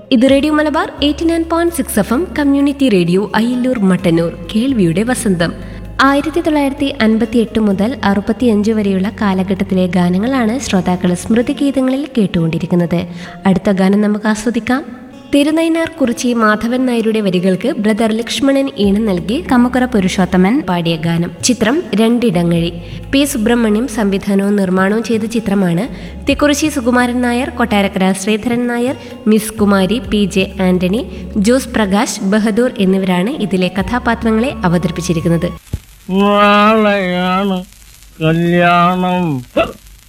ഇത് radio Malabar eighty nine point six F M community radio Ayyallur Mattannur കേൾവിയുടെ വസന്തം ആയിരത്തി തൊള്ളായിരത്തി അൻപത്തി എട്ട് മുതൽ അറുപത്തിയഞ്ച് വരെയുള്ള കാലഘട്ടത്തിലെ ഗാനങ്ങളാണ് ശ്രോതാക്കൾ സ്മൃതിഗീതങ്ങളിൽ കേട്ടുകൊണ്ടിരിക്കുന്നത് അടുത്ത ഗാനം നമുക്ക് ആസ്വദിക്കാം തിരുനൈനാർ കുറിച്ചി മാധവൻ നായരുടെ വരികൾക്ക് ബ്രദർ ലക്ഷ്മണൻ ഈണം നൽകി കമുക്കറ പുരുഷോത്തമൻ പാടിയ ഗാനം ചിത്രം രണ്ടിടങ്ങഴി പി സുബ്രഹ്മണ്യം സംവിധാനവും നിർമ്മാണവും ചെയ്ത ചിത്രമാണ് Thikkurissy Sukumaran Nair Kottarakkara Sreedharan Nair miss Kumari P J Antony Jose Prakash Bahadur എന്നിവരാണ് ഇതിലെ കഥാപാത്രങ്ങളെ അവതരിപ്പിച്ചിരിക്കുന്നത് നാളെയാണ് കല്യാണം